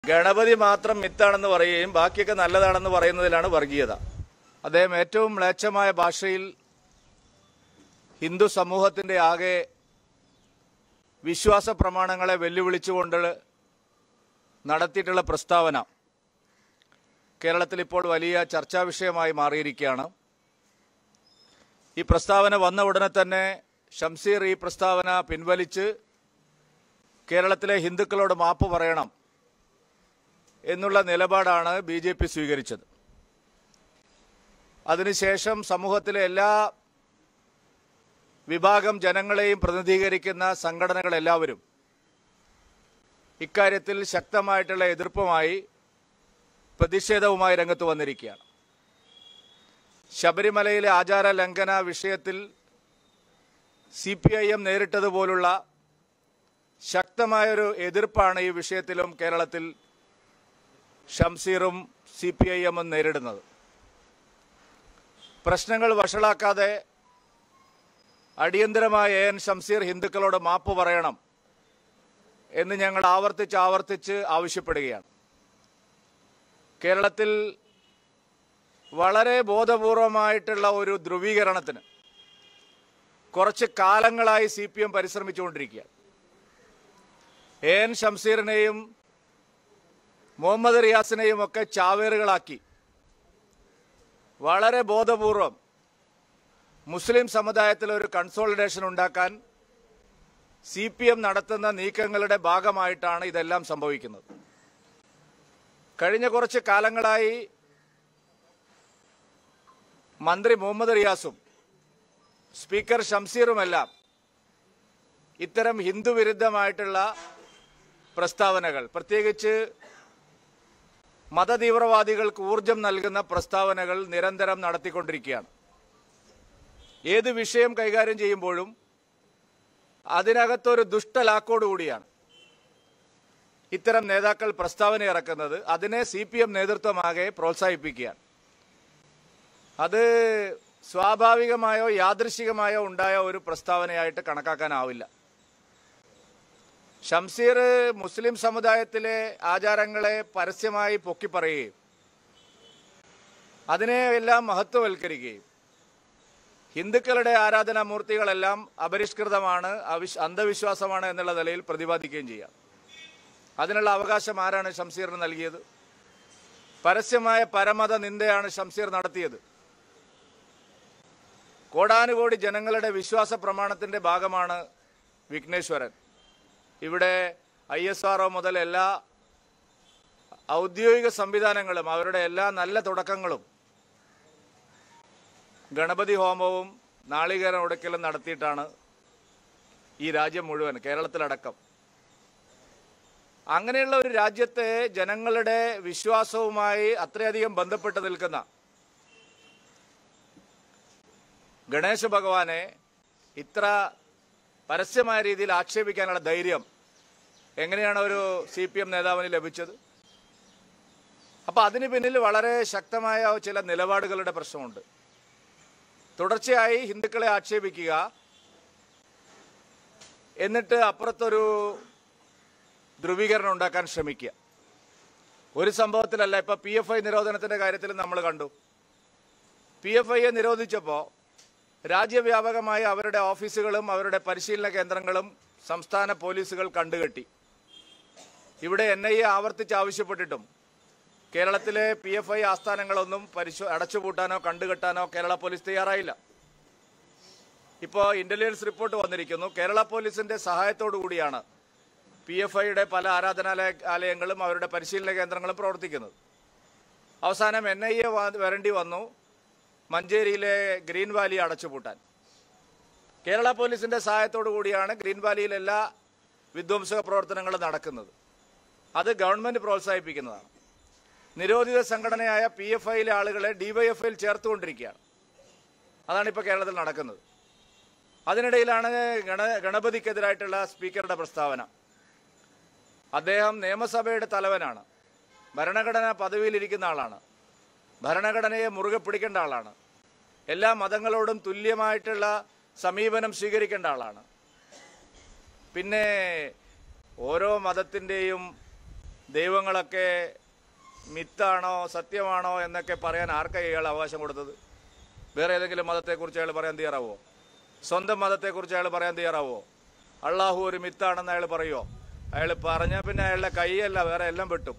ഗണപതി മാത്രം മിത്താണെന്ന് പറയുകയും ബാക്കിയൊക്കെ നല്ലതാണെന്ന് പറയുന്നതിലാണ് വർഗീയത അദ്ദേഹം ഏറ്റവും മ്ലേച്ഛമായ ഭാഷയിൽ ഹിന്ദു സമൂഹത്തിന്റെ ആകെ വിശ്വാസ പ്രമാണങ്ങളെ വെല്ലുവിളിച്ചുകൊണ്ട് നടത്തിയിട്ടുള്ള പ്രസ്താവന കേരളത്തിൽ ഇപ്പോൾ വലിയ ചർച്ചാ വിഷയമായി മാറിയിരിക്കുകയാണ് ഈ പ്രസ്താവന വന്ന ഉടനെ തന്നെ ഷംസീർ ഈ പ്രസ്താവന പിൻവലിച്ച് കേരളത്തിലെ ഹിന്ദുക്കളോട് മാപ്പ് പറയണം എന്നുള്ള നിലപാടാണ് ബി ജെ പി സ്വീകരിച്ചത് അതിനുശേഷം സമൂഹത്തിലെ എല്ലാ വിഭാഗം ജനങ്ങളെയും പ്രതിനിധീകരിക്കുന്ന സംഘടനകളെല്ലാവരും ഇക്കാര്യത്തിൽ ശക്തമായിട്ടുള്ള എതിർപ്പുമായി പ്രതിഷേധവുമായി രംഗത്ത് വന്നിരിക്കുകയാണ് ശബരിമലയിലെ ആചാര ലംഘന വിഷയത്തിൽ സി പി ഐ എം നേരിട്ടതുപോലുള്ള ശക്തമായൊരു എതിർപ്പാണ് ഈ വിഷയത്തിലും കേരളത്തിൽ ഷംസീറും സി പി ഐ എമ്മും നേരിടുന്നത് പ്രശ്നങ്ങൾ വഷളാക്കാതെ അടിയന്തരമായ എ എൻ ഷംസീർ ഹിന്ദുക്കളോട് മാപ്പ് പറയണം എന്ന് ഞങ്ങൾ ആവർത്തിച്ച് ആവർത്തിച്ച് ആവശ്യപ്പെടുകയാണ് കേരളത്തിൽ വളരെ ബോധപൂർവമായിട്ടുള്ള ഒരു ധ്രുവീകരണത്തിന് കുറച്ച് കാലങ്ങളായി സി പി എം പരിശ്രമിച്ചുകൊണ്ടിരിക്കുകയാണ് എ എൻ ഷംസീറിനെയും മുഹമ്മദ് റിയാസിനെയും ഒക്കെ ചാവേറുകളാക്കി വളരെ ബോധപൂർവം മുസ്ലിം സമുദായത്തിൽ ഒരു കൺസോളിഡേഷൻ ഉണ്ടാക്കാൻ സി പി എം നടത്തുന്ന നീക്കങ്ങളുടെ ഭാഗമായിട്ടാണ് ഇതെല്ലാം സംഭവിക്കുന്നത് കഴിഞ്ഞ കുറച്ച് കാലങ്ങളായി മന്ത്രി മുഹമ്മദ് റിയാസും സ്പീക്കർ ഷംസീറുമെല്ലാം ഇത്തരം ഹിന്ദു വിരുദ്ധമായിട്ടുള്ള പ്രസ്താവനകൾ പ്രത്യേകിച്ച് മതതീവ്രവാദികൾക്ക് ഊർജം നൽകുന്ന പ്രസ്താവനകൾ നിരന്തരം നടത്തിക്കൊണ്ടിരിക്കുകയാണ് ഏത് വിഷയം കൈകാര്യം ചെയ്യുമ്പോഴും അതിനകത്തൊരു ദുഷ്ടലാക്കോടുകൂടിയാണ് ഇത്തരം നേതാക്കൾ പ്രസ്താവന ഇറക്കുന്നത് അതിനെ സി പി എം നേതൃത്വമാകെ പ്രോത്സാഹിപ്പിക്കുകയാണ് അത് സ്വാഭാവികമായോ യാദൃശികമായോ ഉണ്ടായ ഒരു പ്രസ്താവനയായിട്ട് കണക്കാക്കാനാവില്ല ഷംസീർ മുസ്ലിം സമുദായത്തിലെ ആചാരങ്ങളെ പരസ്യമായി പൊക്കിപ്പറയുകയും അതിനെ എല്ലാം മഹത്വവൽക്കരിക്കുകയും ഹിന്ദുക്കളുടെ ആരാധനാമൂർത്തികളെല്ലാം അപരിഷ്കൃതമാണ് അവിശ് അന്ധവിശ്വാസമാണ് എന്നുള്ള നിലയിൽ പ്രതിപാദിക്കുകയും ചെയ്യാം അതിനുള്ള അവകാശം ആരാണ് ഷംസീറിന് നൽകിയത് പരസ്യമായ പരമത നിന്ദയാണ് ഷംസീർ നടത്തിയത് കോടാനുകോടി ജനങ്ങളുടെ വിശ്വാസ പ്രമാണത്തിന്റെ ഭാഗമാണ് വിഘ്നേശ്വരൻ ഇവിടെ ഐ എസ് ആർ മുതൽ എല്ലാ ഔദ്യോഗിക സംവിധാനങ്ങളും അവരുടെ എല്ലാ നല്ല തുടക്കങ്ങളും ഗണപതി ഹോമവും നാളികേര ഉടക്കലും നടത്തിയിട്ടാണ് ഈ രാജ്യം മുഴുവൻ കേരളത്തിലടക്കം അങ്ങനെയുള്ള ഒരു രാജ്യത്തെ ജനങ്ങളുടെ വിശ്വാസവുമായി അത്രയധികം ബന്ധപ്പെട്ട് നിൽക്കുന്ന ഗണേശ ഭഗവാനെ ഇത്ര പരസ്യമായ രീതിയിൽ ആക്ഷേപിക്കാനുള്ള ധൈര്യം എങ്ങനെയാണ് ഒരു സി പി എം നേതാവിന് ലഭിച്ചത് അപ്പൊ അതിന് പിന്നിൽ വളരെ ശക്തമായ ചില നിലപാടുകളുടെ പ്രശ്നമുണ്ട് തുടർച്ചയായി ഹിന്ദുക്കളെ ആക്ഷേപിക്കുക എന്നിട്ട് അപ്പുറത്തൊരു ധ്രുവീകരണം ഉണ്ടാക്കാൻ ശ്രമിക്കുക ഒരു സംഭവത്തിലല്ല ഇപ്പൊ പി എഫ് ഐ നിരോധനത്തിന്റെ കാര്യത്തിൽ നമ്മൾ കണ്ടു പി എഫ് ഐയെ നിരോധിച്ചപ്പോൾ രാജ്യവ്യാപകമായി അവരുടെ ഓഫീസുകളും അവരുടെ പരിശീലന കേന്ദ്രങ്ങളും സംസ്ഥാന പോലീസുകൾ കണ്ടുകെട്ടി ഇവിടെ എൻ ഐ എ ആവർത്തിച്ച് ആവശ്യപ്പെട്ടിട്ടും കേരളത്തിലെ പി എഫ് ഐ ആസ്ഥാനങ്ങളൊന്നും പരിശോ അടച്ചുപൂട്ടാനോ കണ്ടുകെട്ടാനോ കേരള പോലീസ് തയ്യാറായില്ല ഇപ്പോൾ ഇന്റലിജൻസ് റിപ്പോർട്ട് വന്നിരിക്കുന്നു കേരള പോലീസിന്റെ സഹായത്തോടു കൂടിയാണ് പി എഫ് ഐയുടെ പല ആരാധനാലയ ആലയങ്ങളും അവരുടെ പരിശീലന കേന്ദ്രങ്ങളും പ്രവർത്തിക്കുന്നത് അവസാനം എൻ ഐ എ വരേണ്ടി വന്നു മഞ്ചേരിയിലെ ഗ്രീൻ വാലി അടച്ചുപൂട്ടാൻ കേരള പോലീസിന്റെ സഹായത്തോടു കൂടിയാണ് ഗ്രീൻ വാലിയിൽ എല്ലാ വിധ്വംസക പ്രവർത്തനങ്ങളും നടക്കുന്നത് അത് ഗവൺമെന്റ് പ്രോത്സാഹിപ്പിക്കുന്നതാണ് നിരോധിത സംഘടനയായ പി എഫ് ഐയിലെ ആളുകളെ ഡിവൈഎഫ്ഐയിൽ ചേർത്തുകൊണ്ടിരിക്കുകയാണ് അതാണ് ഇപ്പോൾ കേരളത്തിൽ നടക്കുന്നത് അതിനിടയിലാണ് ഗണ ഗണപതിക്കെതിരായിട്ടുള്ള സ്പീക്കറുടെ പ്രസ്താവന അദ്ദേഹം നിയമസഭയുടെ തലവനാണ് ഭരണഘടനാ പദവിയിലിരിക്കുന്ന ആളാണ് ഭരണഘടനയെ മുറുകെ പിടിക്കേണ്ട ആളാണ് എല്ലാ മതങ്ങളോടും തുല്യമായിട്ടുള്ള സമീപനം സ്വീകരിക്കേണ്ട ആളാണ് പിന്നെ ഓരോ മതത്തിൻ്റെയും ദൈവങ്ങളൊക്കെ മിത്താണോ സത്യമാണോ എന്നൊക്കെ പറയാൻ ആർക്കാ ഇയാൾ അവകാശം കൊടുത്തത് വേറെ ഏതെങ്കിലും മതത്തെക്കുറിച്ച് അയാൾ പറയാൻ തയ്യാറാവോ സ്വന്തം മതത്തെക്കുറിച്ച് അയാൾ പറയാൻ തയ്യാറാവോ അള്ളാഹു ഒരു മിത്താണെന്ന് അയാൾ പറയുമോ അയാൾ പറഞ്ഞാൽ പിന്നെ അയാളുടെ കൈയല്ല വേറെ എല്ലാം വെട്ടും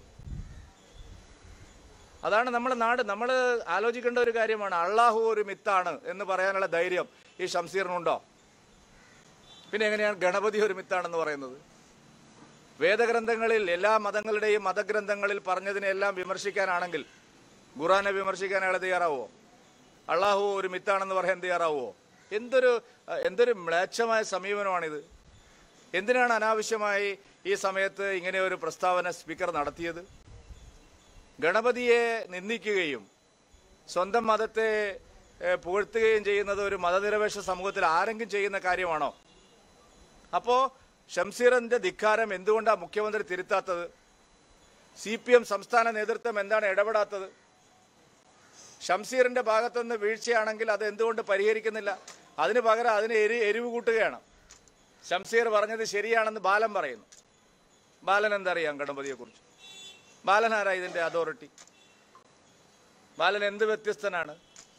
അതാണ് നമ്മുടെ നാട് നമ്മൾ ആലോചിക്കേണ്ട ഒരു കാര്യമാണ് അള്ളാഹു ഒരു മിത്താണ് എന്ന് പറയാനുള്ള ധൈര്യം ഈ ഷംസീറിനുണ്ടോ പിന്നെ എങ്ങനെയാണ് ഗണപതി ഒരു മിത്താണെന്ന് പറയുന്നത് വേദഗ്രന്ഥങ്ങളിൽ എല്ലാ മതങ്ങളുടെയും മതഗ്രന്ഥങ്ങളിൽ പറഞ്ഞതിനെല്ലാം വിമർശിക്കാനാണെങ്കിൽ ഖുറാനെ വിമർശിക്കാൻ അയാൾ തയ്യാറാവോ അള്ളാഹു ഒരു മിത്താണെന്ന് പറയാൻ തയ്യാറാവോ എന്തൊരു അഹ് എന്തൊരു മ്ലേച്ഛമായ സമീപനമാണിത് എന്തിനാണ് അനാവശ്യമായി ഈ സമയത്ത് ഇങ്ങനെ ഒരു പ്രസ്താവന സ്പീക്കർ നടത്തിയത് ഗണപതിയെ നിന്ദിക്കുകയും സ്വന്തം മതത്തെ ഏഹ്, പുകഴ്ത്തുകയും ചെയ്യുന്നത് ഒരു മതനിരപേക്ഷ സമൂഹത്തിൽ ആരെങ്കിലും ചെയ്യുന്ന കാര്യമാണോ അപ്പോ ഷംസീറിന്റെ ധിക്കാരം എന്തുകൊണ്ടാണ് മുഖ്യമന്ത്രി തിരുത്താത്തത് സി പി എം സംസ്ഥാന നേതൃത്വം എന്താണ് ഇടപെടാത്തത് ഷംസീറിന്റെ ഭാഗത്തുനിന്ന് വീഴ്ചയാണെങ്കിൽ അത് എന്തുകൊണ്ട് പരിഹരിക്കുന്നില്ല അതിന് പകരം അതിന് എരി എരിവ് കൂട്ടുകയാണ് ഷംസീർ പറഞ്ഞത് ശരിയാണെന്ന് ബാലൻ പറയുന്നു ബാലൻ എന്തറിയാം ഗണപതിയെ കുറിച്ച് ബാലൻ ആരാ ഇതിന്റെ അതോറിറ്റി ബാലൻ എന്ത് വ്യത്യസ്തനാണ്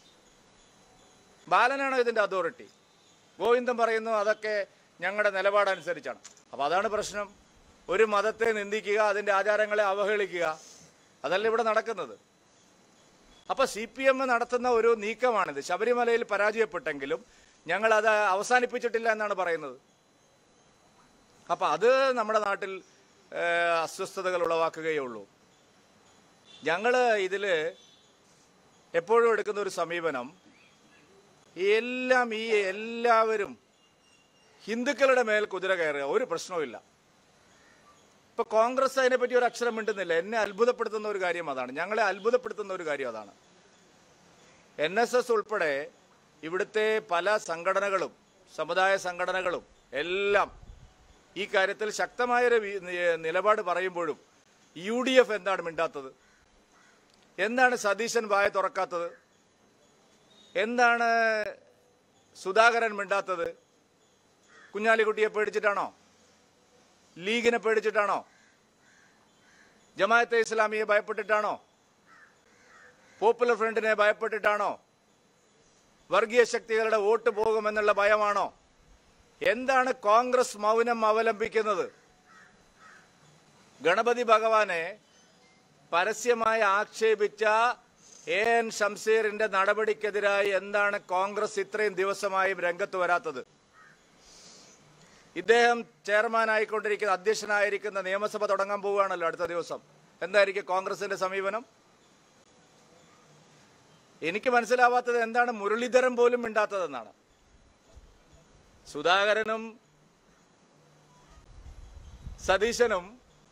ബാലനാണോ ഇതിന്റെ അതോറിറ്റി ഗോവിന്ദൻ പറയുന്നു അതൊക്കെ ഞങ്ങളുടെ നിലപാടനുസരിച്ചാണ് അപ്പൊ അതാണ് പ്രശ്നം ഒരു മതത്തെ നിന്ദിക്കുക അതിന്റെ ആചാരങ്ങളെ അവഹേളിക്കുക അതല്ല ഇവിടെ നടക്കുന്നത് അപ്പൊ സി പി എം നടത്തുന്ന ഒരു നീക്കമാണിത് ശബരിമലയിൽ പരാജയപ്പെട്ടെങ്കിലും ഞങ്ങൾ അത് അവസാനിപ്പിച്ചിട്ടില്ല എന്നാണ് പറയുന്നത് അപ്പൊ അത് നമ്മുടെ നാട്ടിൽ ഏഹ്, അസ്വസ്ഥതകൾ ഉളവാക്കുകയേ ഉള്ളൂ ഞങ്ങൾ ഇതിൽ എപ്പോഴും എടുക്കുന്ന ഒരു സമീപനം എല്ലാം ഈ എല്ലാവരും ഹിന്ദുക്കളുടെ മേൽ കുതിര കയറുക ഒരു പ്രശ്നവുമില്ല ഇപ്പൊ കോൺഗ്രസ് അതിനെപ്പറ്റി ഒരു അക്ഷരം മിണ്ടുന്നില്ല എന്നെ അത്ഭുതപ്പെടുത്തുന്ന ഒരു കാര്യം അതാണ് ഞങ്ങളെ അത്ഭുതപ്പെടുത്തുന്ന ഒരു കാര്യം അതാണ് എൻ എസ് എസ് ഉൾപ്പെടെ ഇവിടുത്തെ പല സംഘടനകളും സമുദായ സംഘടനകളും എല്ലാം ഈ കാര്യത്തിൽ ശക്തമായൊരു വി- നി- നിലപാട് പറയുമ്പോഴും യു ഡി എഫ് എന്താണ് മിണ്ടാത്തത് എന്താണ് സതീശൻ വായ തുറക്കാത്തത് എന്താണ് സുധാകരൻ മിണ്ടാത്തത് കുഞ്ഞാലിക്കുട്ടിയെ പേടിച്ചിട്ടാണോ ലീഗിനെ പേടിച്ചിട്ടാണോ ജമാഅത്തെ ഇസ്ലാമിയെ ഭയപ്പെട്ടിട്ടാണോ പോപ്പുലർ ഫ്രണ്ടിനെ ഭയപ്പെട്ടിട്ടാണോ വർഗീയ ശക്തികളുടെ വോട്ട് പോകുമെന്നുള്ള ഭയമാണോ എന്താണ് കോൺഗ്രസ് മൗനം അവലംബിക്കുന്നത് ഗണപതി ഭഗവാനെ പരസ്യമായി ആക്ഷേപിച്ച എ എൻ ഷംസീറിന്റെ നടപടിക്കെതിരായി എന്താണ് കോൺഗ്രസ് ഇത്രയും ദിവസമായും രംഗത്ത് വരാത്തത് ഇദ്ദേഹം ചെയർമാൻ ആയിക്കൊണ്ടിരിക്കുന്ന അധ്യക്ഷനായിരിക്കുന്ന നിയമസഭ തുടങ്ങാൻ പോവുകയാണല്ലോ അടുത്ത ദിവസം എന്തായിരിക്കും കോൺഗ്രസിന്റെ സമീപനം എനിക്ക് മനസ്സിലാവാത്തത് എന്താണ് മുരളീധരൻ പോലും മിണ്ടാത്തതെന്നാണ് സുധാകരനും സതീശനും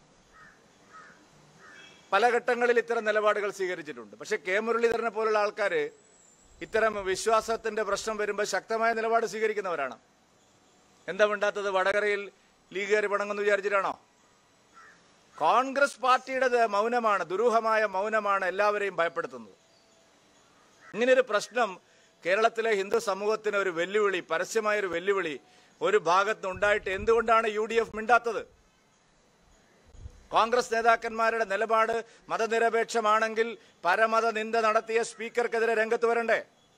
പല ഘട്ടങ്ങളിൽ ഇത്തരം നിലപാടുകൾ സ്വീകരിച്ചിട്ടുണ്ട് പക്ഷെ കെ മുരളീധരനെ പോലുള്ള ആൾക്കാർ ഇത്തരം വിശ്വാസത്തിന്റെ പ്രശ്നം വരുമ്പോൾ ശക്തമായ നിലപാട് സ്വീകരിക്കുന്നവരാണ് എന്താ മിണ്ടാത്തത് വടകരയിൽ ലീഗുകാർ പണങ്ങുമെന്ന് വിചാരിച്ചിട്ടാണോ കോൺഗ്രസ് പാർട്ടിയുടെ ദ- മൗനമാണ് ദുരൂഹമായ മൗനമാണ് എല്ലാവരെയും ഭയപ്പെടുത്തുന്നത് ഇങ്ങനൊരു പ്രശ്നം കേരളത്തിലെ ഹിന്ദു സമൂഹത്തിന് ഒരു വെല്ലുവിളി പരസ്യമായ ഒരു വെല്ലുവിളി ഒരു ഭാഗത്ത് ഉണ്ടായിട്ട് എന്തുകൊണ്ടാണ് യു ഡി എഫ് മിണ്ടാത്തത് കോൺഗ്രസ് നേതാക്കന്മാരുടെ നിലപാട് മതനിരപേക്ഷമാണെങ്കിൽ പരമത നിന്ദ നടത്തിയ സ്പീക്കർക്കെതിരെ രംഗത്ത് വരണ്ടേ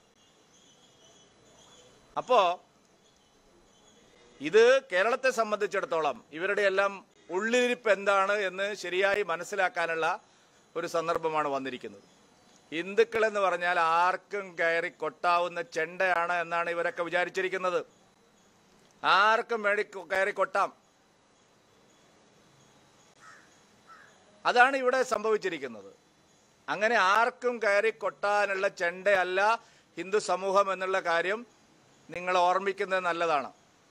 അപ്പോ ഇത് കേരളത്തെ സംബന്ധിച്ചിടത്തോളം ഇവരുടെ എല്ലാം ഉള്ളിരിപ്പ് എന്താണ് എന്ന് ശരിയായി മനസ്സിലാക്കാനുള്ള ഒരു സന്ദർഭമാണ് വന്നിരിക്കുന്നത് ഹിന്ദുക്കൾ എന്ന് പറഞ്ഞാൽ ആർക്കും കയറി കൊട്ടാവുന്ന ചെണ്ടയാണ് എന്നാണ് ഇവരൊക്കെ വിചാരിച്ചിരിക്കുന്നത് ആർക്കും വേണ്ടി കൊ- കയറി കൊട്ടാം അതാണ് ഇവിടെ സംഭവിച്ചിരിക്കുന്നത് അങ്ങനെ ആർക്കും കയറി കൊട്ടാനുള്ള ചെണ്ടയല്ല ഹിന്ദു സമൂഹം എന്നുള്ള കാര്യം നിങ്ങൾ ഓർമ്മിക്കുന്നത് നല്ലതാണ്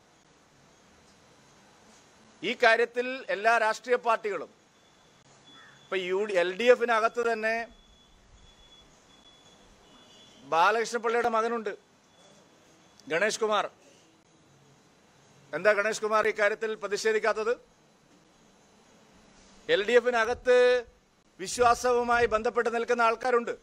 ഈ കാര്യത്തിൽ എല്ലാ രാഷ്ട്രീയ പാർട്ടികളും ഇപ്പൊ യു ഡി എൽ ഡി എഫിനകത്ത് തന്നെ ബാലകൃഷ്ണപിള്ളയുടെ മകനുണ്ട് ഗണേഷ് കുമാർ എന്താ ഗണേഷ് കുമാർ ഈ കാര്യത്തിൽ പ്രതിഷേധിക്കാത്തത് എൽ ഡി എഫിനകത്ത് വിശ്വാസവുമായി ബന്ധപ്പെട്ട് നിൽക്കുന്ന ആൾക്കാരുണ്ട്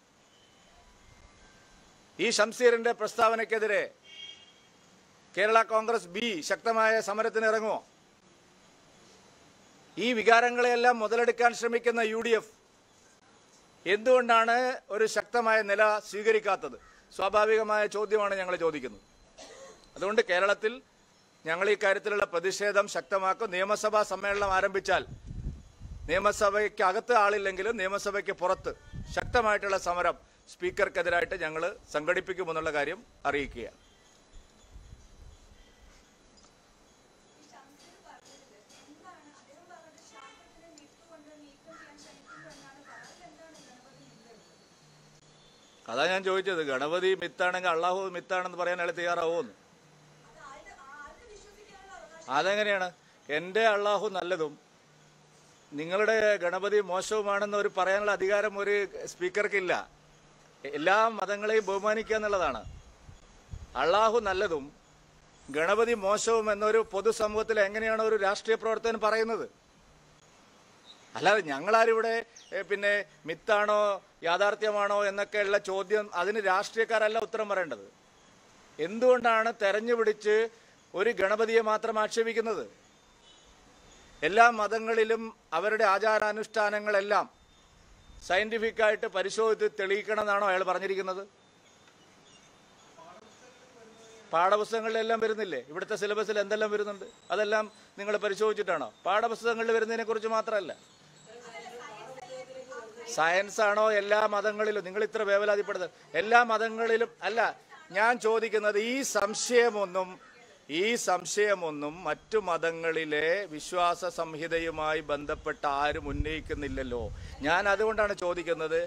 ഈ ഷംസീറിന്റെ പ്രസ്താവനയ്ക്കെതിരെ കേരള കോൺഗ്രസ് ബി ശക്തമായ സമരത്തിന് ഇറങ്ങുമോ ഈ വികാരങ്ങളെയെല്ലാം മുതലെടുക്കാൻ ശ്രമിക്കുന്ന യു ഡി എഫ് എന്തുകൊണ്ടാണ് ഒരു ശക്തമായ നില സ്വീകരിക്കാത്തത് സ്വാഭാവികമായ ചോദ്യമാണ് ഞങ്ങൾ ചോദിക്കുന്നത് അതുകൊണ്ട് കേരളത്തിൽ ഞങ്ങൾ ഈ കാര്യത്തിലുള്ള പ്രതിഷേധം ശക്തമാക്കും നിയമസഭാ സമ്മേളനം ആരംഭിച്ചാൽ നിയമസഭയ്ക്ക് അകത്ത് ആളില്ലെങ്കിലും നിയമസഭയ്ക്ക് പുറത്ത് ശക്തമായിട്ടുള്ള സമരം സ്പീക്കർക്കെതിരായിട്ട് ഞങ്ങൾ സംഘടിപ്പിക്കുമെന്നുള്ള കാര്യം അറിയിക്കുകയാണ് അതാ ഞാൻ ചോദിച്ചത് ഗണപതി മിത്താണെങ്കിൽ അള്ളാഹു മിത്താണെന്ന് പറയാൻ അയാൾ തയ്യാറാവുമെന്ന് അതെങ്ങനെയാണ് എൻ്റെ അള്ളാഹു നല്ലതും നിങ്ങളുടെ ഗണപതി മോശവുമാണെന്ന് ഒരു പറയാനുള്ള അധികാരം ഒരു സ്പീക്കർക്കില്ല എല്ലാ മതങ്ങളെയും ബഹുമാനിക്കുക എന്നുള്ളതാണ് അള്ളാഹു നല്ലതും ഗണപതി മോശവും എന്നൊരു പൊതുസമൂഹത്തിൽ എങ്ങനെയാണ് ഒരു രാഷ്ട്രീയ പ്രവർത്തകൻ പറയുന്നത് അല്ലാതെ ഞങ്ങളാരിവിടെ ഏ, പിന്നെ മിത്താണോ യാഥാർത്ഥ്യമാണോ എന്നൊക്കെയുള്ള ചോദ്യം അതിന് രാഷ്ട്രീയക്കാരല്ല ഉത്തരം പറയേണ്ടത് എന്തുകൊണ്ടാണ് തെരഞ്ഞു പിടിച്ച് ഒരു ഗണപതിയെ മാത്രം ആക്ഷേപിക്കുന്നത് എല്ലാ മതങ്ങളിലും അവരുടെ ആചാരാനുഷ്ഠാനങ്ങളെല്ലാം സയന്റിഫിക്കായിട്ട് പരിശോധിച്ച് തെളിയിക്കണമെന്നാണോ അയാൾ പറഞ്ഞിരിക്കുന്നത് പാഠപുസ്തകങ്ങളിലെല്ലാം വരുന്നില്ലേ ഇവിടുത്തെ സിലബസിൽ എന്തെല്ലാം വരുന്നുണ്ട് അതെല്ലാം നിങ്ങൾ പരിശോധിച്ചിട്ടാണോ പാഠപുസ്തകങ്ങളിൽ വരുന്നതിനെ കുറിച്ച് മാത്രമല്ല സയൻസ് ആണോ എല്ലാ മതങ്ങളിലും നിങ്ങൾ ഇത്ര വേവലാതിപ്പെടുന്നത് എല്ലാ മതങ്ങളിലും അല്ല ഞാൻ ചോദിക്കുന്നത് ഈ സംശയമൊന്നും ഈ സംശയമൊന്നും മറ്റു മതങ്ങളിലെ വിശ്വാസ സംഹിതയുമായി ബന്ധപ്പെട്ട ആരും ഉന്നയിക്കുന്നില്ലല്ലോ ഞാൻ അതുകൊണ്ടാണ് ചോദിക്കുന്നത്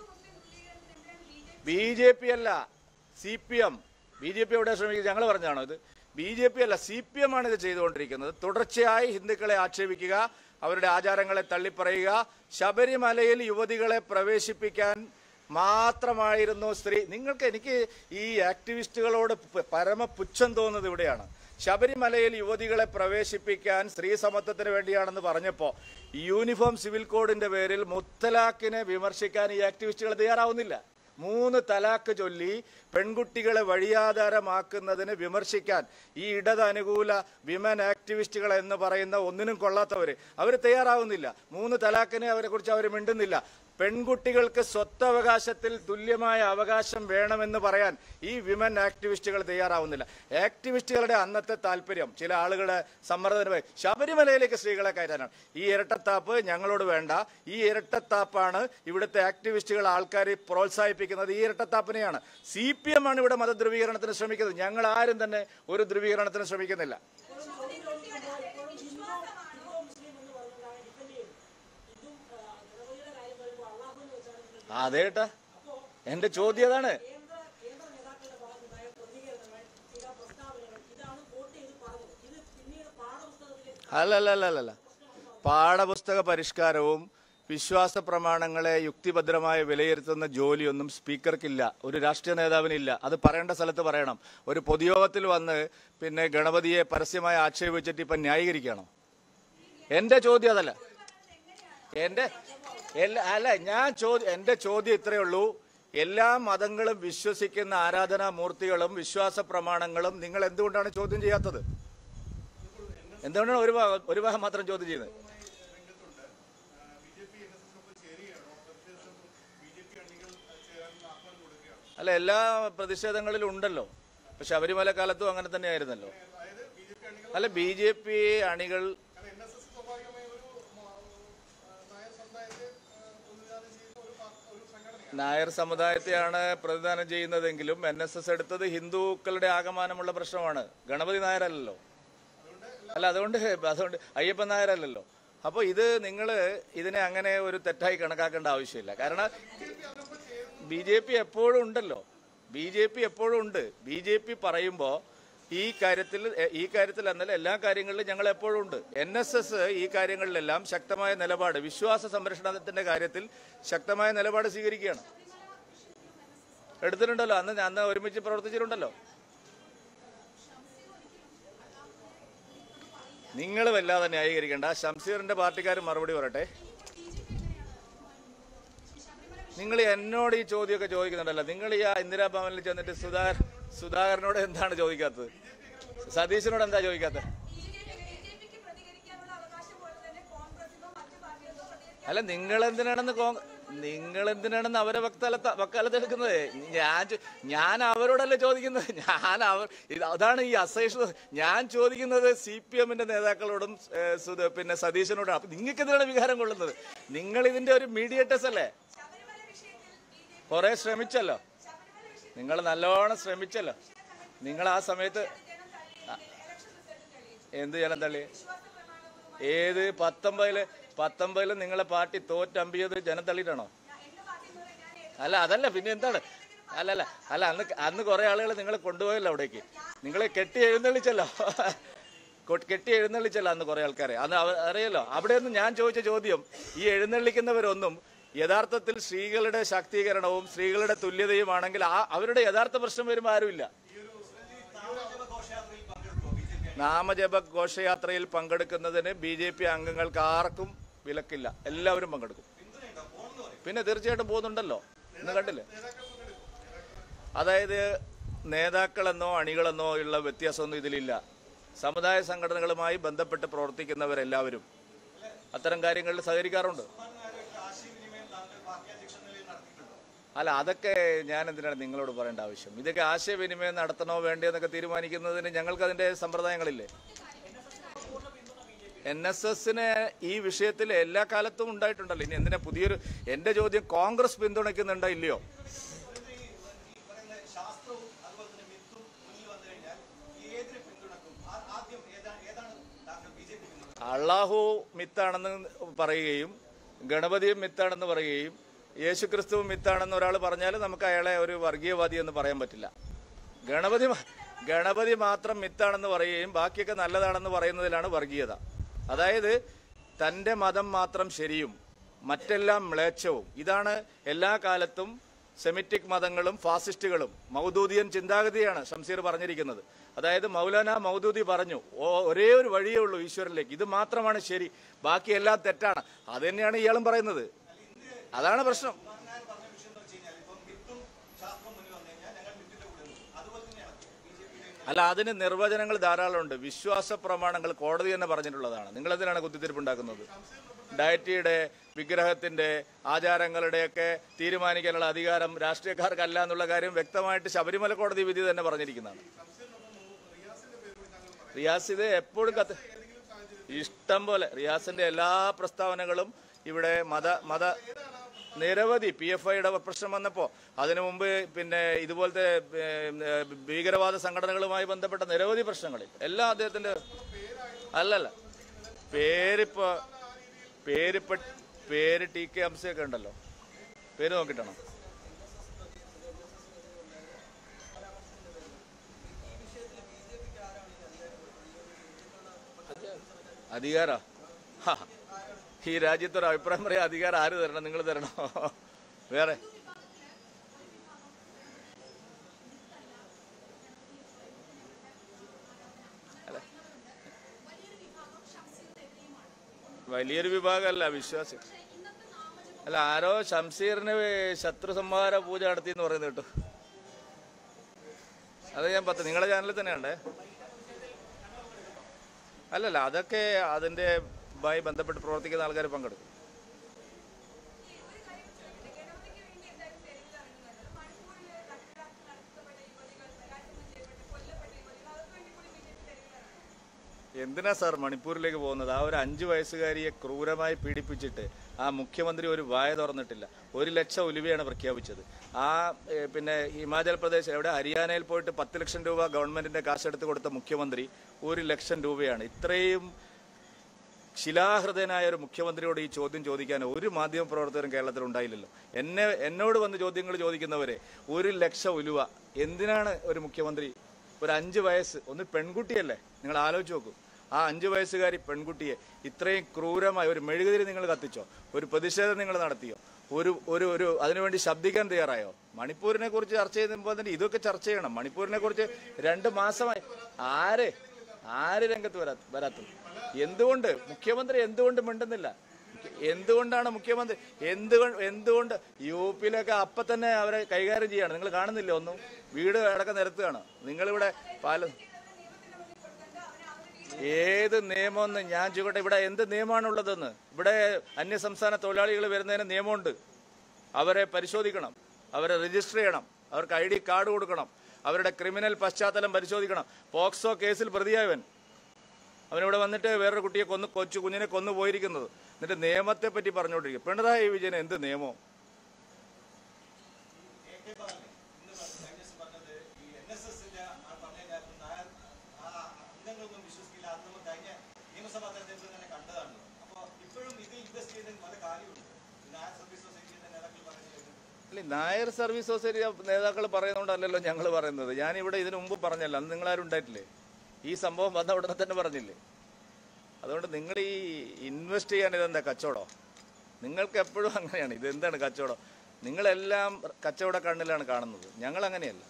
ബി ജെ പി അല്ല C P M B J P എവിടെ ശ്രമിക്കുന്നത് ഞങ്ങൾ പറഞ്ഞാണോ ഇത് ബി ജെ പി അല്ല സി പി എം ആണ് ഇത് ചെയ്തുകൊണ്ടിരിക്കുന്നത് തുടർച്ചയായി ഹിന്ദുക്കളെ ആക്ഷേപിക്കുക അവരുടെ ആചാരങ്ങളെ തള്ളിപ്പറയുക ശബരിമലയിൽ യുവതികളെ പ്രവേശിപ്പിക്കാൻ മാത്രമായിരുന്നു സ്ത്രീ നിങ്ങൾക്ക് എനിക്ക് ഈ ആക്ടിവിസ്റ്റുകളോട് പ- പരമ പുച്ഛം തോന്നുന്നത് ഇവിടെയാണ് ശബരിമലയിൽ യുവതികളെ പ്രവേശിപ്പിക്കാൻ സ്ത്രീ സമത്വത്തിന് വേണ്ടിയാണെന്ന് പറഞ്ഞപ്പോൾ യൂണിഫോം സിവിൽ കോഡിന്റെ പേരിൽ മുത്തലാഖിനെ വിമർശിക്കാൻ ഈ ആക്ടിവിസ്റ്റുകൾ തയ്യാറാവുന്നില്ല മൂന്ന് തലാക്ക് ചൊല്ലി പെൺകുട്ടികളെ വഴിയാധാരമാക്കുന്നതിന് വിമർശിക്കാൻ ഈ ഇടത് അനുകൂല വിമൻ ആക്ടിവിസ്റ്റുകൾ എന്ന് പറയുന്ന ഒന്നിനും കൊള്ളാത്തവര് അവർ തയ്യാറാവുന്നില്ല മൂന്ന് തലാക്കിനെ അവരെ കുറിച്ച് അവർ മിണ്ടുന്നില്ല പെൺകുട്ടികൾക്ക് സ്വത്തവകാശത്തിൽ തുല്യമായ അവകാശം വേണമെന്ന് പറയാൻ ഈ വിമൻ ആക്ടിവിസ്റ്റുകൾ തയ്യാറാവുന്നില്ല ആക്ടിവിസ്റ്റുകളുടെ അന്നത്തെ താല്പര്യം ചില ആളുകളുടെ സമ്മർദ്ദത്തിന് പോയി ശബരിമലയിലേക്ക് സ്ത്രീകളെ കയറ്റാനാണ് ഈ ഇരട്ടത്താപ്പ് ഞങ്ങളോട് വേണ്ട ഈ ഇരട്ടത്താപ്പാണ് ഇവിടുത്തെ ആക്ടിവിസ്റ്റുകൾ ആൾക്കാരെ പ്രോത്സാഹിപ്പിക്കുന്നത് ഈ ഇരട്ടത്താപ്പിനെയാണ് സി പി എം ആണ് ഇവിടെ മതധ്രുവീകരണത്തിന് ശ്രമിക്കുന്നത് ഞങ്ങൾ ആരും തന്നെ ഒരു ധ്രുവീകരണത്തിന് ശ്രമിക്കുന്നില്ല അതേട്ടാ എന്റെ ചോദ്യം അതാണ് അല്ലല്ലല്ലല്ല പാഠപുസ്തക പരിഷ്കാരവും വിശ്വാസ പ്രമാണങ്ങളെ യുക്തിഭദ്രമായി വിലയിരുത്തുന്ന ജോലിയൊന്നും സ്പീക്കർക്കില്ല ഒരു രാഷ്ട്രീയ നേതാവിനില്ല അത് പറയേണ്ട സ്ഥലത്ത് പറയണം ഒരു പൊതുയോഗത്തിൽ വന്ന് പിന്നെ ഗണപതിയെ പരസ്യമായി ആക്ഷേപിച്ചിട്ട് ഇപ്പം ന്യായീകരിക്കണം എന്റെ ചോദ്യം അതല്ല എന്റെ എല്ലാ അല്ല ഞാൻ ചോദ്യം എന്റെ ചോദ്യം ഇത്രയേ ഉള്ളൂ എല്ലാ മതങ്ങളും വിശ്വസിക്കുന്ന ആരാധനാ മൂർത്തികളും വിശ്വാസ പ്രമാണങ്ങളും നിങ്ങൾ എന്തുകൊണ്ടാണ് ചോദ്യം ചെയ്യാത്തത് എന്തുകൊണ്ടാണ് ഒരു ഭാഗം ഒരു ഭാഗം മാത്രം ചോദ്യം ചെയ്യുന്നത് അല്ല എല്ലാ പ്രതിഷേധങ്ങളിലും ഉണ്ടല്ലോ ഇപ്പൊ ശബരിമല കാലത്തും അങ്ങനെ തന്നെ ആയിരുന്നല്ലോ അല്ല ബി ജെ പി അണികൾ നായർ സമുദായത്തെയാണ് പ്രതിദാനം ചെയ്യുന്നതെങ്കിലും എൻ എസ് എസ് എടുത്തത് ഹിന്ദുക്കളുടെ ആകമാനമുള്ള പ്രശ്നമാണ് ഗണപതി നായരല്ലല്ലോ അല്ല അതുകൊണ്ട് അതുകൊണ്ട് അയ്യപ്പൻ നായരല്ലല്ലോ അപ്പോൾ ഇത് നിങ്ങൾ ഇതിനെ അങ്ങനെ ഒരു തെറ്റായി കണക്കാക്കേണ്ട ആവശ്യമില്ല കാരണം ബി ജെ പി എപ്പോഴും ഉണ്ടല്ലോ ബി ജെ പി എപ്പോഴും ഉണ്ട് ബി ജെ പി പറയുമ്പോൾ ഈ കാര്യത്തിൽ എ- ഈ കാര്യത്തിൽ എന്നല്ല എല്ലാ കാര്യങ്ങളിലും ഞങ്ങൾ എപ്പോഴും ഉണ്ട് എൻ എസ് എസ് ഈ കാര്യങ്ങളിലെല്ലാം ശക്തമായ നിലപാട് വിശ്വാസ സംരക്ഷണത്തിന്റെ കാര്യത്തിൽ ശക്തമായ നിലപാട് സ്വീകരിക്കുകയാണ് എടുത്തിട്ടുണ്ടല്ലോ അന്ന് അന്ന് ഒരുമിച്ച് പ്രവർത്തിച്ചിട്ടുണ്ടല്ലോ നിങ്ങൾ വല്ലാതെ ന്യായീകരിക്കേണ്ട ഷംസീറിന്റെ പാർട്ടിക്കാർ മറുപടി പറയട്ടെ നിങ്ങൾ എന്നോട് ഈ ചോദ്യമൊക്കെ ചോദിക്കുന്നുണ്ടല്ലോ നിങ്ങൾ ഈ ആ ഇന്ദിരാഭവനിൽ ചെന്നിട്ട് സുധാകർ സുധാകരനോട് എന്താണ് ചോദിക്കാത്തത് സതീശനോട് എന്താ ചോദിക്കാത്തത് ബിജെപിക്ക് പ്രതികരിക്കാനുള്ള അവകാശം പോലെ തന്നെ കോൺഗ്രസിനും അല്ല നിങ്ങൾ എന്തിനാണെന്ന് കോ നിങ്ങൾ എന്തിനാണെന്ന് അവരെ വക്കാലത്ത് വക്കാലത്ത് എടുക്കുന്നത് ഞാൻ ചോ- ഞാൻ അവരോടല്ല ചോദിക്കുന്നത് ഞാൻ അവർ ഇത് അതാണ് ഈ അസഹിഷ്ണുത ഞാൻ ചോദിക്കുന്നത് സി പി എമ്മിന്റെ നേതാക്കളോടും ഏഹ്, സുധ- പിന്നെ സതീശനോടും അപ്പൊ നിങ്ങൾക്ക് എന്തിനാണ് വികാരം കൊള്ളുന്നത് നിങ്ങൾ ഇതിന്റെ ഒരു മീഡിയേറ്റേഴ്സ് അല്ലേ കുറെ ശ്രമിച്ചല്ലോ നിങ്ങൾ നല്ലോണം ശ്രമിച്ചല്ലോ നിങ്ങൾ ആ സമയത്ത് ആ, എന്ത് ജനം തള്ളി ഏത് പത്തൊമ്പതില് പത്തൊമ്പതില് നിങ്ങളെ പാർട്ടി തോറ്റമ്പിയത് ജനം തള്ളിയിട്ടാണോ അല്ല അതല്ല പിന്നെ എന്താണ് അല്ലല്ല അല്ല അന്ന് അന്ന് കുറെ ആളുകൾ നിങ്ങളെ കൊണ്ടുപോയല്ലോ അവിടേക്ക് നിങ്ങളെ കെട്ടി എഴുന്നള്ളിച്ചല്ലോ കൊ- കെട്ടി എഴുന്നള്ളിച്ചല്ലോ അന്ന് കുറെ ആൾക്കാരെ അന്ന് അവ- അറിയാലോ അവിടെയൊന്നും ഞാൻ ചോദിച്ച ചോദ്യം ഈ എഴുന്നള്ളിക്കുന്നവരൊന്നും യഥാർത്ഥത്തിൽ സ്ത്രീകളുടെ ശാക്തീകരണവും സ്ത്രീകളുടെ തുല്യതയുമാണെങ്കിൽ ആ അവരുടെ യഥാർത്ഥ പ്രശ്നം വരുമ്പോൾ ആരുമില്ല നാമജപ ഘോഷയാത്രയിൽ പങ്കെടുക്കുന്നതിന് ബി ജെ പി അംഗങ്ങൾക്ക് ആർക്കും വിലക്കില്ല എല്ലാവരും പങ്കെടുക്കും പിന്നെ തീർച്ചയായിട്ടും പോകുന്നുണ്ടല്ലോ ഇന്ന് കണ്ടില്ലേ അതായത് നേതാക്കളെന്നോ അണികളെന്നോ ഉള്ള വ്യത്യാസമൊന്നും ഇതിലില്ല സമുദായ സംഘടനകളുമായി ബന്ധപ്പെട്ട് പ്രവർത്തിക്കുന്നവരെല്ലാവരും അത്തരം കാര്യങ്ങളിൽ സഹകരിക്കാറുണ്ട് അല്ല അതൊക്കെ ഞാൻ എന്തിനാണ് നിങ്ങളോട് പറയേണ്ട ആവശ്യം ഇതൊക്കെ ആശയവിനിമയം നടത്തണോ വേണ്ടയോ എന്നൊക്കെ തീരുമാനിക്കുന്നതിന് ഞങ്ങൾക്ക് അതിന്റെ സമ്പ്രദായങ്ങളില്ലേ എൻ എസ് എസിന് ഈ വിഷയത്തിൽ എല്ലാ കാലത്തും ഉണ്ടായിട്ടുണ്ടല്ലോ ഇനി എന്തിനാ പുതിയൊരു എന്റെ ചോദ്യം കോൺഗ്രസ് പിന്തുണയ്ക്കുന്നുണ്ടോ ഇല്ലയോ അള്ളാഹു മിത്താണെന്ന് പറയുകയും ഗണപതിയും മിത്താണെന്ന് പറയുകയും യേശുക്രിസ്തുവും മിത്താണെന്ന് ഒരാൾ പറഞ്ഞാൽ നമുക്ക് അയാളെ ഒരു വർഗീയവാദി എന്ന് പറയാൻ പറ്റില്ല ഗണപതി മ- ഗണപതി മാത്രം മിത്താണെന്ന് പറയുകയും ബാക്കിയൊക്കെ നല്ലതാണെന്ന് പറയുന്നതിലാണ് വർഗീയത അതായത് തന്റെ മതം മാത്രം ശരിയും മറ്റെല്ലാം മ്ലേച്ഛവും ഇതാണ് എല്ലാ കാലത്തും സെമിറ്റിക് മതങ്ങളും ഫാസിസ്റ്റുകളും മൗദൂദിയൻ ചിന്താഗതിയാണ് ഷംസീർ പറഞ്ഞിരിക്കുന്നത് അതായത് മൗലാന മൗദൂദി പറഞ്ഞു ഓ ഒരേ ഒരു വഴിയേ ഉള്ളൂ ഈശ്വരനിലേക്ക് ഇത് മാത്രമാണ് ശരി ബാക്കിയെല്ലാം തെറ്റാണ് അത് തന്നെയാണ് ഇയാളും പറയുന്നത് അതാണ് പ്രശ്നം അല്ല അതിന് നിർവചനങ്ങൾ ധാരാളമുണ്ട് വിശ്വാസ പ്രമാണങ്ങൾ കോടതി തന്നെ പറഞ്ഞിട്ടുള്ളതാണ് നിങ്ങൾ എന്തിനാണ് കുത്തിത്തിരിപ്പുണ്ടാക്കുന്നത് ഡയറ്റിയുടെ വിഗ്രഹത്തിന്റെ ആചാരങ്ങളുടെയൊക്കെ തീരുമാനിക്കാനുള്ള അധികാരം രാഷ്ട്രീയക്കാർക്കല്ല എന്നുള്ള കാര്യം വ്യക്തമായിട്ട് ശബരിമല കോടതി വിധി തന്നെ പറഞ്ഞിരിക്കുന്നതാണ് റിയാസ് ഇത് എപ്പോഴും കത്ത് ഇഷ്ടം പോലെ റിയാസിന്റെ എല്ലാ പ്രസ്താവനകളും ഇവിടെ മത മത നിരവധി പി എഫ് ഐയുടെ പ്രശ്നം വന്നപ്പോൾ അതിനു മുമ്പ് പിന്നെ ഇതുപോലത്തെ ഏ, ഭീകരവാദ സംഘടനകളുമായി ബന്ധപ്പെട്ട നിരവധി പ്രശ്നങ്ങളിൽ എല്ലാം അദ്ദേഹത്തിന്റെ അല്ലല്ല പേരിപ്പോ പേരിപ്പ പേര് ടി കെ ഹംസയൊക്കെ ഉണ്ടല്ലോ പേര് നോക്കിയിട്ടാണോ അധികാര ഈ രാജ്യത്തൊരു അഭിപ്രായം പറയാൻ അധികാരം ആര് തരണം നിങ്ങൾ തരണോ വേറെ അല്ല. വലിയൊരു വിഭാഗമല്ല വിശ്വാസി അല്ല ആരോ ഷംസീറിന് ശത്രു സംഹാര പൂജ നടത്തി എന്ന് പറയുന്നത് കേട്ടു അത് ഞാൻ പത്ത് നിങ്ങളുടെ ചാനലിൽ തന്നെയുണ്ടേ അല്ലല്ല അതൊക്കെ അതിന്റെ മായി ബന്ധപ്പെട്ട് പ്രവർത്തിക്കുന്ന ആൾക്കാർ പങ്കെടുക്കും എന്തിനാ സാർ മണിപ്പൂരിലേക്ക് പോകുന്നത് ആ ഒരു അഞ്ചു വയസ്സുകാരിയെ ക്രൂരമായി പീഡിപ്പിച്ചിട്ട് ആ മുഖ്യമന്ത്രി ഒരു വായ തുറന്നിട്ടില്ല ഒരു ലക്ഷം ഉലുവയാണ് പ്രഖ്യാപിച്ചത് ആ ഏ, പിന്നെ ഹിമാചൽ പ്രദേശ് എവിടെ ഹരിയാനയിൽ പോയിട്ട് പത്ത് ലക്ഷം രൂപ ഗവൺമെന്റിന്റെ കാശെടുത്ത് കൊടുത്ത മുഖ്യമന്ത്രി ഒരു ലക്ഷം രൂപയാണ് ഇത്രയും ശിലാഹൃദയനായ ഒരു മുഖ്യമന്ത്രിയോട് ഈ ചോദ്യം ചോദിക്കാൻ ഒരു മാധ്യമ പ്രവർത്തകരും കേരളത്തിൽ ഉണ്ടായില്ലല്ലോ എന്നെ എന്നോട് വന്ന് ചോദ്യങ്ങൾ ചോദിക്കുന്നവരെ ഒരു ലക്ഷം ഉലുവ എന്തിനാണ് ഒരു മുഖ്യമന്ത്രി ഒരു അഞ്ച് വയസ്സ് ഒന്ന് പെൺകുട്ടിയല്ലേ നിങ്ങൾ ആലോചിച്ച് നോക്കൂ ആ അഞ്ച് വയസ്സുകാരി പെൺകുട്ടിയെ ഇത്രയും ക്രൂരമായ ഒരു മെഴുകുതിരി നിങ്ങൾ കത്തിച്ചോ ഒരു പ്രതിഷേധം നിങ്ങൾ നടത്തിയോ ഒരു ഒരു ഒരു അതിനുവേണ്ടി ശബ്ദിക്കാൻ തയ്യാറായോ മണിപ്പൂരിനെ കുറിച്ച് ചർച്ച ചെയ്യുമ്പോൾ തന്നെ ഇതൊക്കെ ചർച്ച ചെയ്യണം മണിപ്പൂരിനെ കുറിച്ച് രണ്ട് മാസമായി ആര് ആര് രംഗത്ത് വരാ വരാത്തത് എന്തുകൊണ്ട് മുഖ്യമന്ത്രി എന്തുകൊണ്ട് മിണ്ടുന്നില്ല എന്തുകൊണ്ടാണ് മുഖ്യമന്ത്രി എന്തുകൊണ്ട് എന്തുകൊണ്ട് യു പിയിലൊക്കെ അപ്പൊ തന്നെ അവരെ കൈകാര്യം ചെയ്യാണ് നിങ്ങൾ കാണുന്നില്ല ഒന്നും വീട് അടക്കം നിരത്തുകയാണ് നിങ്ങളിവിടെ പാല ഏത് നിയമമെന്ന് ഞാൻ ചോദിക്കട്ടെ ഇവിടെ എന്ത് നിയമമാണുള്ളതെന്ന് ഇവിടെ അന്യസംസ്ഥാന തൊഴിലാളികൾ വരുന്നതിന് നിയമമുണ്ട് അവരെ പരിശോധിക്കണം അവരെ രജിസ്റ്റർ ചെയ്യണം അവർക്ക് ഐ ഡി കാർഡ് കൊടുക്കണം അവരുടെ ക്രിമിനൽ പശ്ചാത്തലം പരിശോധിക്കണം പോക്സോ കേസിൽ പ്രതിയായവൻ അവനിവിടെ വന്നിട്ട് വേറൊരു കുട്ടിയെ കൊന്നു കൊച്ചു കുഞ്ഞിനെ കൊന്നു പോയിരിക്കുന്നത് എന്നിട്ട് നിയമത്തെ പറ്റി പറഞ്ഞുകൊണ്ടിരിക്കും പിണറായി വിജയൻ എന്ത് നിയമം അംഗങ്ങളൊന്നും വിശ്വസിക്കില്ല അത് നമ്മൾ കഴിഞ്ഞ നിയമസഭാ തെരഞ്ഞെടുപ്പിൽ തന്നെ കണ്ടതാണ് അപ്പോൾ ഇപ്പോഴും ഇത് ഇൻവെസ്റ്റ് ചെയ്യുന്നതിന് പല കാര്യമുണ്ട് നായർ സർവീസ് സൊസൈറ്റിയുടെ നേതാക്കൾ പറഞ്ഞു അല്ല നായർ സർവീസ് സൊസൈറ്റി നേതാക്കൾ പറയുന്നതുകൊണ്ടല്ലല്ലോ ഞങ്ങൾ പറയുന്നത് ഞാനിവിടെ ഇതിനു മുമ്പ് പറഞ്ഞല്ലോ അന്ന് നിങ്ങളാരും ഉണ്ടായിട്ടില്ലേ ഈ സംഭവം വന്ന ഉടനെ തന്നെ പറഞ്ഞില്ലേ അതുകൊണ്ട് നിങ്ങൾ ഈ ഇൻവെസ്റ്റ് ചെയ്യാൻ ഇതെന്താ കച്ചവടം നിങ്ങൾക്ക് എപ്പോഴും അങ്ങനെയാണ് ഇത് എന്താണ് കച്ചവടം നിങ്ങളെല്ലാം കച്ചവട കണ്ണിലാണ് കാണുന്നത് ഞങ്ങൾ അങ്ങനെയല്ല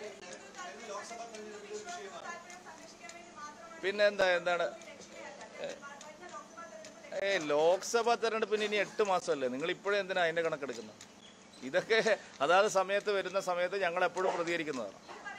പിന്നെ എന്താ എന്താണ് ഏ ലോക്സഭാ തെരഞ്ഞെടുപ്പിന് ഇനി എട്ട് മാസമല്ലേ നിങ്ങൾ ഇപ്പോഴും എന്തിനാ അതിന്റെ കണക്കെടുക്കുന്നത് ഇതൊക്കെ അതാത് സമയത്ത് വരുന്ന സമയത്ത് ഞങ്ങൾ എപ്പോഴും പ്രതികരിക്കുന്നതാണ്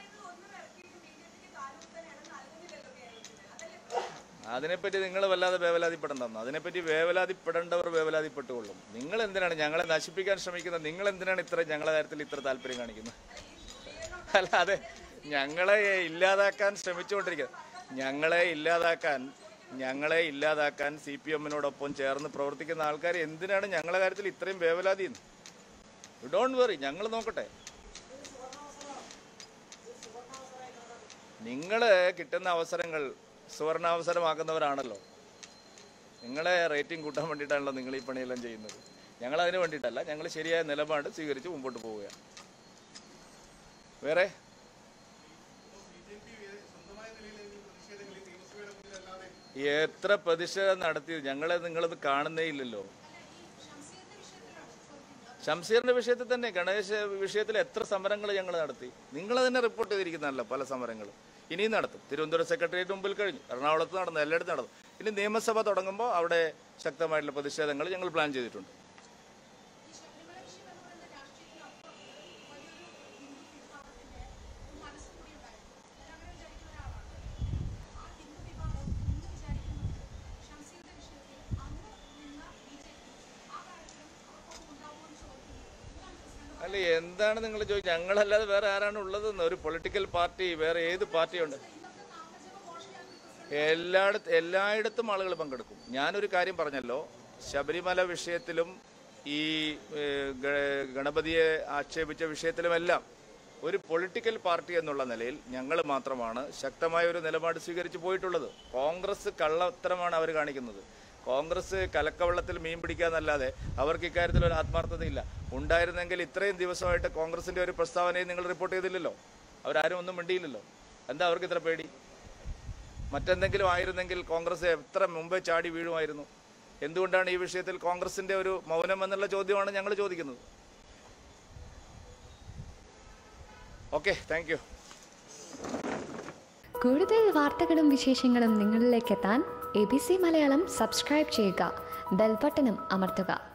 അതിനെപ്പറ്റി നിങ്ങൾ വല്ലാതെ വേവലാതിപ്പെടണ്ടെന്ന് അതിനെപ്പറ്റി വേവലാതിപ്പെടേണ്ടവർ വേവലാതിപ്പെട്ടുകൊള്ളും നിങ്ങൾ എന്തിനാണ് ഞങ്ങളെ നശിപ്പിക്കാൻ ശ്രമിക്കുന്നത് നിങ്ങൾ എന്തിനാണ് ഇത്ര ഞങ്ങളെ കാര്യത്തിൽ ഇത്ര താല്പര്യം കാണിക്കുന്നത് അല്ലാതെ ഞങ്ങളെ ഇല്ലാതാക്കാൻ ശ്രമിച്ചുകൊണ്ടിരിക്കുന്നത് ഞങ്ങളെ ഇല്ലാതാക്കാൻ ഞങ്ങളെ ഇല്ലാതാക്കാൻ സി പി എമ്മിനോടൊപ്പം ചേർന്ന് പ്രവർത്തിക്കുന്ന ആൾക്കാർ എന്തിനാണ് ഞങ്ങളെ കാര്യത്തിൽ ഇത്രയും വേവലാതി ഡോണ്ട് വെറി ഞങ്ങൾ നോക്കട്ടെ നിങ്ങൾ കിട്ടുന്ന അവസരങ്ങൾ സുവർണാവസരമാക്കുന്നവരാണല്ലോ നിങ്ങളെ റേറ്റിംഗ് കൂട്ടാൻ വേണ്ടിയിട്ടാണല്ലോ നിങ്ങൾ ഈ പണിയെല്ലാം ചെയ്യുന്നത് ഞങ്ങൾ അതിന് വേണ്ടിയിട്ടല്ല ഞങ്ങൾ ശരിയായ നിലപാട് സ്വീകരിച്ച് മുമ്പോട്ട് പോവുകയാണ് വേറെ എത്ര പ്രതിഷേധം നടത്തി ഞങ്ങളെ നിങ്ങളത് കാണുന്നേ ഇല്ലല്ലോ ഷംസീറിന്റെ വിഷയത്തിൽ തന്നെ ഗണേശ വിഷയത്തിൽ എത്ര സമരങ്ങൾ ഞങ്ങൾ നടത്തി നിങ്ങൾ തന്നെ റിപ്പോർട്ട് ചെയ്തിരിക്കുന്നതല്ലോ പല സമരങ്ങളും ഇനിയും നടത്തും തിരുവനന്തപുരം സെക്രട്ടേറിയറ്റ് മുമ്പിൽ കഴിഞ്ഞു എറണാകുളത്ത് നടന്നു എല്ലായിടത്തും നടന്നു ഇനി നിയമസഭ തുടങ്ങുമ്പോൾ അവിടെ ശക്തമായിട്ടുള്ള പ്രതിഷേധങ്ങൾ ഞങ്ങൾ പ്ലാൻ ചെയ്തിട്ടുണ്ട് അല്ല എന്താണ് നിങ്ങൾ ചോദിച്ചത് ഞങ്ങളല്ലാതെ വേറെ ആരാണ് ഉള്ളതെന്ന് ഒരു പൊളിറ്റിക്കൽ പാർട്ടി വേറെ ഏത് പാർട്ടിയുണ്ട് എല്ലായിടത്തും എല്ലായിടത്തും ആളുകൾ പങ്കെടുക്കും ഞാനൊരു കാര്യം പറഞ്ഞല്ലോ ശബരിമല വിഷയത്തിലും ഈ ഏഹ്, ഗ- ഗണപതിയെ ആക്ഷേപിച്ച വിഷയത്തിലുമെല്ലാം ഒരു പൊളിറ്റിക്കൽ പാർട്ടി എന്നുള്ള നിലയിൽ ഞങ്ങൾ മാത്രമാണ് ശക്തമായ ഒരു നിലപാട് സ്വീകരിച്ചു പോയിട്ടുള്ളത് കോൺഗ്രസ് കള്ളത്തരമാണ് അവർ കാണിക്കുന്നത് കോൺഗ്രസ് കലക്കവെള്ളത്തിൽ മീൻ പിടിക്കാന്നല്ലാതെ അവർക്ക് ഇക്കാര്യത്തിൽ ഒരു ആത്മാർത്ഥതയില്ല ഉണ്ടായിരുന്നെങ്കിൽ ഇത്രയും ദിവസമായിട്ട് കോൺഗ്രസിന്റെ ഒരു പ്രസ്താവനയും നിങ്ങൾ റിപ്പോർട്ട് ചെയ്തില്ലല്ലോ അവരാരും ഒന്നും മിണ്ടിയില്ലല്ലോ എന്താ അവർക്ക് ഇത്ര പേടി മറ്റെന്തെങ്കിലും ആയിരുന്നെങ്കിൽ കോൺഗ്രസ് എത്ര മുമ്പേ ചാടി വീഴുമായിരുന്നു എന്തുകൊണ്ടാണ് ഈ വിഷയത്തിൽ കോൺഗ്രസിന്റെ ഒരു മൗനം എന്നുള്ള ചോദ്യമാണ് ഞങ്ങൾ ചോദിക്കുന്നത് ഓക്കെ താങ്ക് യു കൂടുതൽ വാർത്തകളും വിശേഷങ്ങളും നിങ്ങളിലേക്ക് എത്താൻ A B C Malayalam subscribe ചെയ്യുക ബെൽബട്ടനും അമർത്തുക